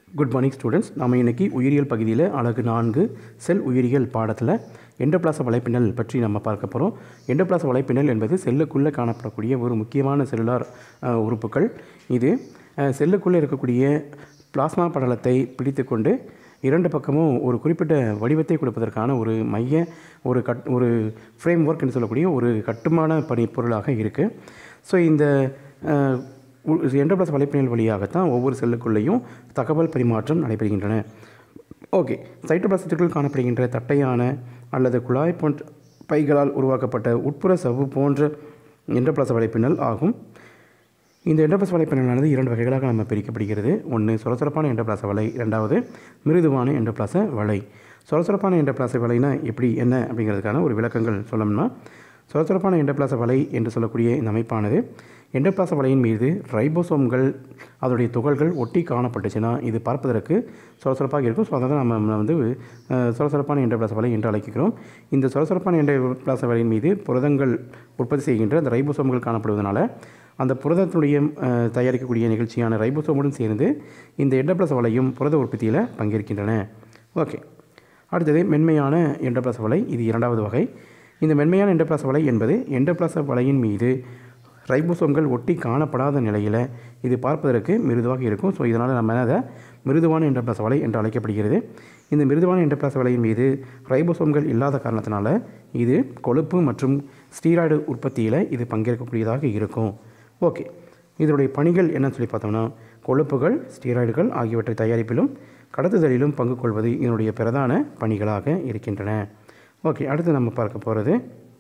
good morning students நம்ம இன்னைக்கு உயிரியல் பகுதியில் அழகு நான்கு செல் உயிரியல் பாடத்தில் எண்டோபிளாச வலைப்பின்னல் பற்றி நம்ம பார்க்க போகிறோம் எண்டோபிளாச வலைப்பின்னல் என்பது செல்லுக்குள்ளே காணப்படக்கூடிய ஒரு முக்கியமான செல்லுலார் அஹ், உறுப்புகள் இது அஹ், செல்லுக்குள்ளே இருக்கக்கூடிய பிளாஸ்மா படலத்தை பிடித்துக்கொண்டு இரண்டு பக்கமும் ஒரு குறிப்பிட்ட வடிவத்தை கொடுப்பதற்கான ஒரு மைய ஒரு கட் ஒரு ஃப்ரேம் ஒர்க் என்று சொல்லக்கூடிய ஒரு கட்டுமான பணி பொருளாக இருக்குது ஸோ இந்த அஹ், உ- எண்டோபிளாஸ் வலைப்பின்னல் வழியாகத்தான் ஒவ்வொரு செல்லுக்குள்ளேயும் தகவல் பரிமாற்றம் நடைபெறுகின்றன ஓகே சைட்டோபிளாசத்திற்குள் காணப்படுகின்ற தட்டையான அல்லது குழாய் போன்ற பைகளால் உருவாக்கப்பட்ட உட்புற சவ்வு போன்ற எண்டோபிளாச வலைப்பின்னல் ஆகும் இந்த எண்டோபிளாச வலைப்பின்னலானது இரண்டு வகைகளாக நம்ம பிரிக்கப்படுகிறது ஒன்று சொரசொரப்பான எண்டோபிளாச வலை இரண்டாவது மிருதுவான எண்டோபிளாச வலை சொரசொரப்பான எண்டோபிளாச வலைனா எப்படி என்ன அப்படிங்கிறதுக்கான ஒரு விளக்கங்கள் சொல்லணும்னா சொரசொரப்பான எண்டோபிளாச வலை என்று சொல்லக்கூடிய இந்த அமைப்பானது எண்டோபிளாச வலையின் மீது ரைபோசோம்கள் அதோடைய துகள்கள் ஒட்டி காணப்பட்டுச்சுன்னா இது பார்ப்பதற்கு சொரசொரப்பாக இருக்கும் ஸோ அதை தான் நம்ம நம்ம வந்து அஹ், சொரசொரப்பான எண்டோபிளாச வலை என்று அழைக்கிறோம் இந்த சொரசொரப்பான எண்டோபிளாச வலையின் மீது புரதங்கள் உற்பத்தி செய்கின்ற அந்த ரைபோசோம்கள் காணப்படுவதனால அந்த புரதத்தினுடைய அஹ், தயாரிக்கக்கூடிய நிகழ்ச்சியான ரைபோசோமுடன் சேர்ந்து இந்த எண்டோபிளாச வலையும் புரத உற்பத்தியில் பங்கேற்கின்றன ஓகே அடுத்தது மென்மையான எண்டோபிளாச வலை இது இரண்டாவது வகை இந்த மென்மையான எண்டோபிளாச வலை என்பது எண்டோபிளாச வலையின் மீது ரைபோசோம்கள் ஒட்டி காணப்படாத நிலையில் இது பார்ப்பதற்கு மிருதுவாக இருக்கும் ஸோ இதனால் நம்ம அதை மிருதுவான எண்டோபிளாச வலை என்று அழைக்கப்படுகிறது இந்த மிருதுவான எண்டோபிளாச வலையின் மீது ரைபோசோம்கள் இல்லாத காரணத்தினால இது கொழுப்பு மற்றும் ஸ்டீராய்டு உற்பத்தியில் இது பங்கேற்கக்கூடியதாக இருக்கும் ஓகே இதனுடைய பணிகள் என்னன்னு சொல்லி பார்த்தோம்னா கொழுப்புகள் ஸ்டீராய்டுகள் ஆகியவற்றை தயாரிப்பிலும் கடத்துதலிலும் பங்கு கொள்வது இதனுடைய பிரதான பணிகளாக இருக்கின்றன ஓகே அடுத்து நம்ம பார்க்க போகிறது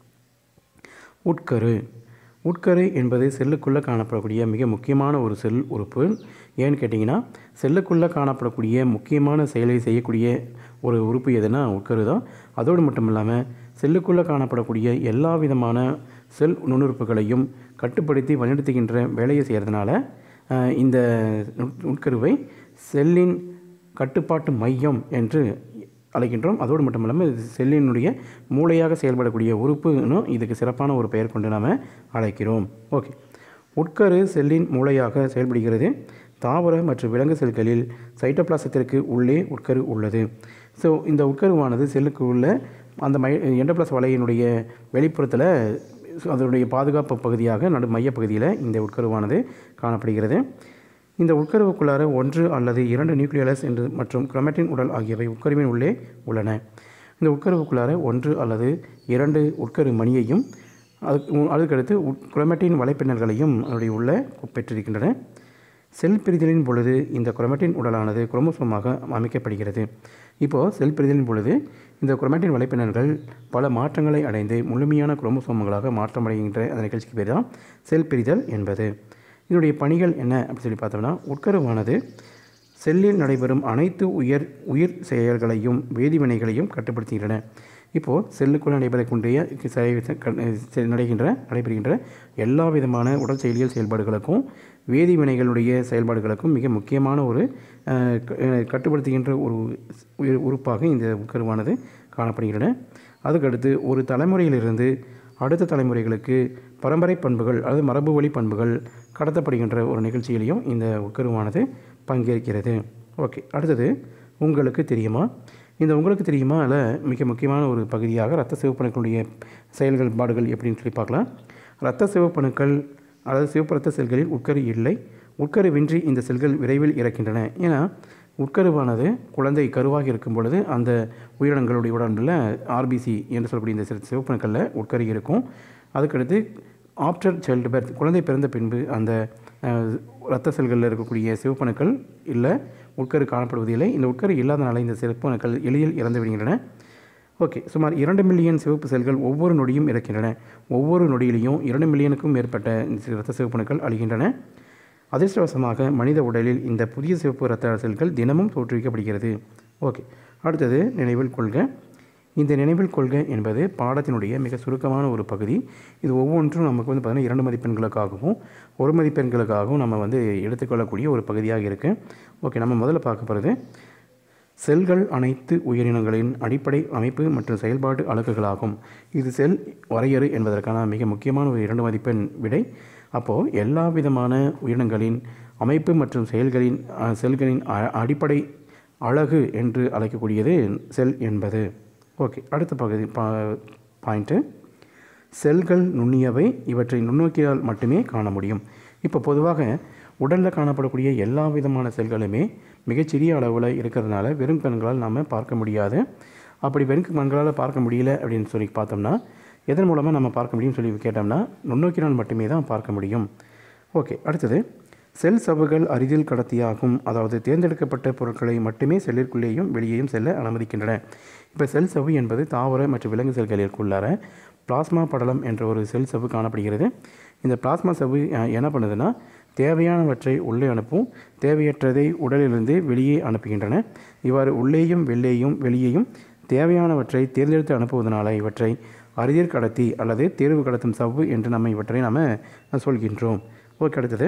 உட்கரு உட்கரு என்பது செல்லுக்குள்ளே காணப்படக்கூடிய மிக முக்கியமான ஒரு செல் உறுப்பு ஏன்னு கேட்டிங்கன்னா செல்லுக்குள்ளே காணப்படக்கூடிய முக்கியமான செயலை செய்யக்கூடிய ஒரு உறுப்பு எதுனா உட்கரு தான் அதோடு மட்டும் இல்லாமல் செல்லுக்குள்ளே காணப்படக்கூடிய எல்லா விதமான செல் நுண்ணுறுப்புகளையும் கட்டுப்படுத்தி வழிநடத்துகின்ற வேலையை செய்கிறதுனால அஹ், இந்த உட்- உட்கருவை செல்லின் கட்டுப்பாட்டு மையம் என்று அழைக்கின்றோம் அதோடு மட்டும் இல்லாமல் இது செல்லினுடைய மூளையாக செயல்படக்கூடிய உறுப்புன்னு இதுக்கு சிறப்பான ஒரு பெயர் கொண்டு நாம் அழைக்கிறோம் ஓகே உட்கரு செல்லின் மூளையாக செயல்படுகிறது தாவர மற்றும் விலங்கு செல்களில் சைட்டோபிளாசத்திற்கு உள்ளே உட்கரு உள்ளது ஸோ இந்த உட்கருவானது செல்லுக்கு உள்ள அந்த மை எண்டோபிளாஸ் வலையினுடைய வெளிப்புறத்தில் அதனுடைய பாதுகாப்பு பகுதியாக நடு மையப்பகுதியில் இந்த உட்கருவானது காணப்படுகிறது இந்த உட்கருவுக்குள்ளார ஒன்று அல்லது இரண்டு நியூக்ளியலஸ் என்று மற்றும் குரோமேட்டின் உடல் ஆகியவை உட்கருவின் உள்ளே உள்ளன இந்த உட்கருவுக்குள்ளார ஒன்று அல்லது இரண்டு உட்கரு மணியையும் அதுக்கு அதுக்கடுத்து உட் குரோமேட்டின் வலைப்பின்னல்களையும் அதனுடைய உள்ள பெற்றிருக்கின்றன செல் பிரிதலின் பொழுது இந்த குரோமேட்டின் உடலானது குரோமோசோமாக அமைக்கப்படுகிறது இப்போது செல் பிரிதலின் பொழுது இந்த குரோமேட்டின் வலைப்பின்னல்கள் பல மாற்றங்களை அடைந்து முழுமையான குரோமோசோம்களாக மாற்றமடைகின்ற அந்த நிகழ்ச்சிக்கு பேர் தான் செல் பிரிதல் என்பது இதனுடைய பணிகள் என்ன அப்படின்னு சொல்லி பார்த்தோம்னா உட்கருவானது செல்லில் நடைபெறும் அனைத்து உயர் உயிர் செயல்களையும் வேதிவினைகளையும் கட்டுப்படுத்துகின்றன இப்போது செல்லுக்குள் நடைபெறக்கூடிய செ- க- செ- நடைகின்ற நடைபெறுகின்ற எல்லா விதமான உடல் செயலியல் செயல்பாடுகளுக்கும் வேதிவினைகளுடைய செயல்பாடுகளுக்கும் மிக முக்கியமான ஒரு அஹ், க- அஹ், கட்டுப்படுத்துகின்ற ஒரு உயிர் உறுப்பாக இந்த உட்கருவானது காணப்படுகின்றன அதுக்கடுத்து ஒரு தலைமுறையிலிருந்து அடுத்த தலைமுறைகளுக்கு பரம்பரை பண்புகள் அதாவது மரபு வழி பண்புகள் கடத்தப்படுகின்ற ஒரு நிகழ்ச்சியிலையும் இந்த உட்கருவானது பங்கேற்கிறது ஓகே அடுத்தது உங்களுக்கு தெரியுமா இந்த உங்களுக்கு தெரியுமா அதில் மிக முக்கியமான ஒரு பகுதியாக இரத்த சிவப்பணுக்களுடைய செயல்கள் பாடுகள் எப்படின்னு சொல்லி பார்க்கலாம் இரத்த சிவப்பணுக்கள் அதாவது சிவப்பு இரத்த செல்களில் உட்கரு இல்லை உட்கருவின்றி இந்த செல்கள் விரைவில் இறக்கின்றன ஏன்னா உட்கருவானது குழந்தை கருவாக இருக்கும் பொழுது அந்த உயிரினங்களுடைய உடம்பில் ஆர்பிசி என்று சொல்லக்கூடிய இந்த சிறு சிவப்பணுக்களில் உட்கரு இருக்கும் அதுக்கடுத்து ஆஃப்டர் சைல்டு பர்த் குழந்தை பிறந்த பின்பு அந்த அஹ், இரத்த செல்களில் இருக்கக்கூடிய சிவப்பணுக்கள் இல்லை உட்கரு காணப்படுவதில்லை இந்த உட்கரு இல்லாதனால இந்த சிவப்பணுக்கள் எளிதில் இறந்து விடுகின்றன ஓகே சுமார் இரண்டு மில்லியன் சிவப்பு செல்கள் ஒவ்வொரு நொடியும் இறக்கின்றன ஒவ்வொரு நொடியிலையும் இரண்டு மில்லியனுக்கும் மேற்பட்ட இந்த இரத்த சிவப்பணுக்கள் அழிகின்றன அதிர்ஷ்டவசமாக மனித உடலில் இந்த புதிய சிவப்பு இரத்த செல்கள் தினமும் தோற்றுவிக்கப்படுகிறது ஓகே அடுத்தது நினைவில் கொள்க இந்த நினைவில் கொள்க என்பது பாடத்தினுடைய மிக சுருக்கமான ஒரு பகுதி இது ஒவ்வொன்றும் நமக்கு வந்து பார்த்திங்கன்னா இரண்டு மதிப்பெண்களுக்காகவும் ஒரு மதிப்பெண்களுக்காகவும் நம்ம வந்து எடுத்துக்கொள்ளக்கூடிய ஒரு பகுதியாக இருக்குது ஓகே நம்ம முதல்ல பார்க்க போகிறது செல்கள் அனைத்து உயிரினங்களின் அடிப்படை அமைப்பு மற்றும் செயல்பாட்டு அலகுகளாகும் இது செல் வரையறு என்பதற்கான மிக முக்கியமான ஒரு இரண்டு மதிப்பெண் விடை அப்போது எல்லா விதமான உயிரினங்களின் அமைப்பு மற்றும் செயல்களின் அஹ், செல்களின் அ- அடிப்படை அழகு என்று அழைக்கக்கூடியது செல் என்பது ஓகே அடுத்த பகுதி பா பாயிண்ட்டு செல்கள் நுண்ணியவை இவற்றை நுண்ணோக்கியால் மட்டுமே காண முடியும் இப்போ பொதுவாக உடலில் காணப்படக்கூடிய எல்லா விதமான செல்களுமே மிகச்சிறிய அளவில் இருக்கிறதுனால வெறும் கண்களால் நாம் பார்க்க முடியாது அப்படி வெறும் கண்களால் பார்க்க முடியல அப்படின்னு சொல்லி பார்த்தோம்னா எதன் மூலமாக நம்ம பார்க்க முடியும்னு சொல்லி கேட்டோம்னா நுண்ணோக்கினால் மட்டுமே தான் பார்க்க முடியும் ஓகே அடுத்தது செல் சவ்வுகள் அரிதில் கடத்தியாகும் அதாவது தேர்ந்தெடுக்கப்பட்ட பொருட்களை மட்டுமே செல்லிற்குள்ளேயும் வெளியேயும் செல்ல அனுமதிக்கின்றன இப்போ செல் சவ்வு என்பது தாவர மற்றும் விலங்கு செல்களிற்குள்ளார பிளாஸ்மா படலம் என்ற ஒரு செல் சவ்வு காணப்படுகிறது இந்த பிளாஸ்மா சவ்வு அஹ், என்ன பண்ணுதுன்னா தேவையானவற்றை உள்ளே அனுப்பும் தேவையற்றதை உடலிலிருந்து வெளியே அனுப்புகின்றன இவ்வாறு உள்ளேயும் வெளியேயும் வெளியேயும் தேவையானவற்றை தேர்ந்தெடுத்து அனுப்புவதனால இவற்றை அரிதிர் கடத்தி அல்லது தேர்வு கடத்தும் சவ்வு என்று நம்ம இவற்றை நாம் சொல்கின்றோம் ஓகே அடுத்தது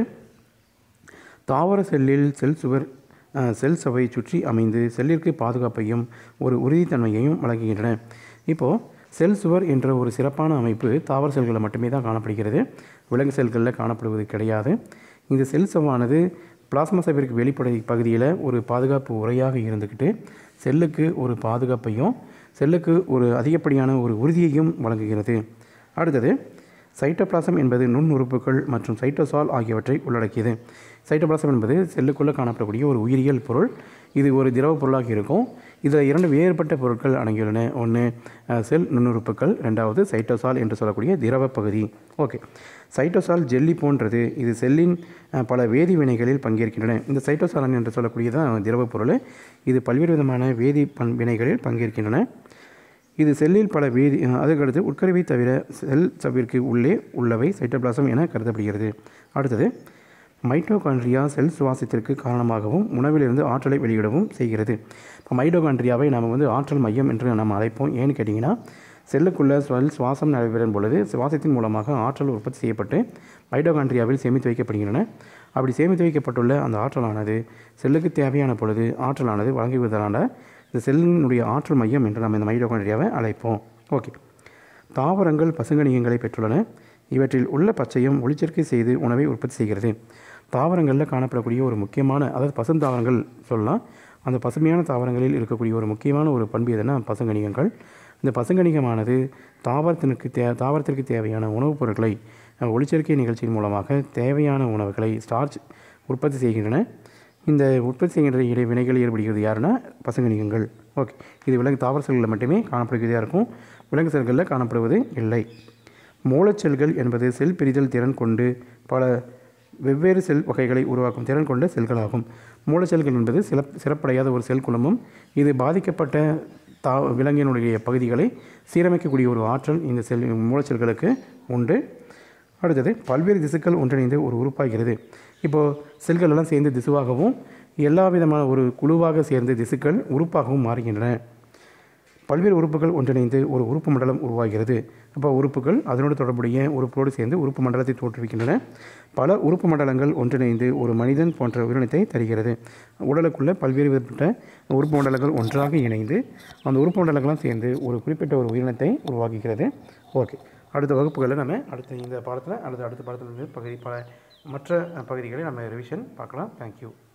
தாவர செல்லில் செல் சுவர் அஹ், செல் சவை சுற்றி அமைந்து செல்லிற்கு பாதுகாப்பையும் ஒரு உறுதித்தன்மையையும் வழங்குகின்றன இப்போது செல் சுவர் என்ற ஒரு சிறப்பான அமைப்பு தாவர செல்களில் மட்டுமே தான் காணப்படுகிறது விலங்கு செல்களில் காணப்படுவது கிடையாது இந்த செல் சவ்வானது பிளாஸ்மா சவ்விற்கு வெளிப்படை பகுதியில் ஒரு பாதுகாப்பு உரையாக இருந்துக்கிட்டு செல்லுக்கு ஒரு பாதுகாப்பையும் செல்லுக்கு ஒரு அதிகப்படியான ஒரு உறுதியையும் வழங்குகிறது அடுத்தது சைட்டோபிளாசம் என்பது நுண் உறுப்புகள் மற்றும் சைட்டோசால் ஆகியவற்றை உள்ளடக்கியது சைட்டோபிளாசம் என்பது செல்லுக்குள்ளே காணப்படக்கூடிய ஒரு உயிரியல் பொருள் இது ஒரு திரவ பொருளாக இருக்கும் இதில் இரண்டு வேறுபட்ட பொருட்கள் அடங்கியுள்ளன ஒன்று அஹ், செல் நுண்ணுறுப்புகள் ரெண்டாவது சைட்டோசால் என்று சொல்லக்கூடிய திரவ பகுதி ஓகே சைட்டோசால் ஜெல்லி போன்றது இது செல்லின் அஹ், பல வேதி வினைகளில் பங்கேற்கின்றன இந்த சைட்டோசாலன் என்று சொல்லக்கூடியதான் திரவ பொருள் இது பல்வேறு விதமான வேதி பண் வினைகளில் பங்கேற்கின்றன இது செல்லில் பல வேதி அஹ், அதுக்கடுத்து உட்கருவை தவிர செல் சவ்விற்கு உள்ளே உள்ளவை சைட்டோபிளாசம் என கருதப்படுகிறது அடுத்தது மைட்டோகாண்ட்ரியா செல் சுவாசத்திற்கு காரணமாகவும் உணவிலிருந்து ஆற்றலை வெளியிடவும் செய்கிறது இப்போ மைட்டோகாண்ட்ரியாவை நாம் வந்து ஆற்றல் மையம் என்று நாம் அழைப்போம் ஏன்னு கேட்டிங்கன்னா செல்லுக்குள்ள செல் சுவாசம் நடைபெறும் பொழுது சுவாசத்தின் மூலமாக ஆற்றல் உற்பத்தி செய்யப்பட்டு மைட்டோகாண்ட்ரியாவில் சேமித்து வைக்கப்படுகின்றன அப்படி சேமித்து வைக்கப்பட்டுள்ள அந்த ஆற்றலானது செல்லுக்கு தேவையான பொழுது ஆற்றலானது வழங்குவதனால இந்த செல்லினுடைய ஆற்றல் மையம் என்று நம்ம இந்த மைட்டோகாண்ட்ரியாவை அழைப்போம் ஓகே தாவரங்கள் பசுங்கணிகங்களை பெற்றுள்ளன இவற்றில் உள்ள பச்சையம் ஒளிச்சேர்க்கை செய்து உணவை உற்பத்தி செய்கிறது தாவரங்களில் காணப்படக்கூடிய ஒரு முக்கியமான அதாவது பசுந்தாவரங்கள் சொல்லலாம் அந்த பசுமையான தாவரங்களில் இருக்கக்கூடிய ஒரு முக்கியமான ஒரு பண்பு எதுனா பசுங்கணிகங்கள் இந்த பசுங்கணிகமானது தாவரத்திற்கு தே தாவரத்திற்கு தேவையான உணவுப் பொருட்களை அஹ், ஒளிச்சேர்க்கை நிகழ்ச்சியின் மூலமாக தேவையான உணவுகளை ஸ்டார்ச் உற்பத்தி செய்கின்றன இந்த உற்பத்தி செய்கின்ற இடை வினைகள் ஏற்படுகிறது யாருன்னா பசுங்கணிகங்கள் ஓகே இது விலங்கு தாவர செல்களில் மட்டுமே காணப்படுகிறதா இருக்கும் விலங்கு செல்களில் காணப்படுவது இல்லை மூலச்செல்கள் என்பது செல் பிரிதல் திறன் கொண்டு பல வெவ்வேறு செல் வகைகளை உருவாக்கும் திறன் கொண்ட செல்களாகும் மூலச்செல்கள் என்பது சிறப் சிறப்படையாத ஒரு செல் குழுமம் இது பாதிக்கப்பட்ட தா விலங்கினுடைய பகுதிகளை சீரமைக்கக்கூடிய ஒரு ஆற்றல் இந்த செல் மூலச்செல்களுக்கு உண்டு அடுத்தது பல்வேறு திசுக்கள் ஒன்றிணைந்து ஒரு உறுப்பாகிறது இப்போது செல்கள் எல்லாம் சேர்ந்து திசுவாகவும் எல்லா விதமான ஒரு குழுவாக சேர்ந்து திசுக்கள் உறுப்பாகவும் மாறுகின்றன பல்வேறு உறுப்புகள் ஒன்றிணைந்து ஒரு உறுப்பு மண்டலம் உருவாகிறது அப்போ உறுப்புகள் அதனோடு தொடர்புடைய உறுப்போடு சேர்ந்து உறுப்பு மண்டலத்தை தோற்றுவிக்கின்றன பல உறுப்பு மண்டலங்கள் ஒன்றிணைந்து ஒரு மனிதன் போன்ற உயிரினத்தை தருகிறது உடலுக்குள்ள பல்வேறு விதப்பட்ட உறுப்பு மண்டலங்கள் ஒன்றாக இணைந்து அந்த உறுப்பு மண்டலங்களும் சேர்ந்து ஒரு குறிப்பிட்ட ஒரு உயிரினத்தை உருவாக்குகிறது ஓகே அடுத்த வகுப்புகளில் நம்ம அடுத்த இந்த பாடத்தில் அல்லது அடுத்த பாடத்தில் இருந்து பகுதி பல மற்ற பகுதிகளை நம்ம ரிவிஷன் பார்க்கலாம் தேங்க்யூ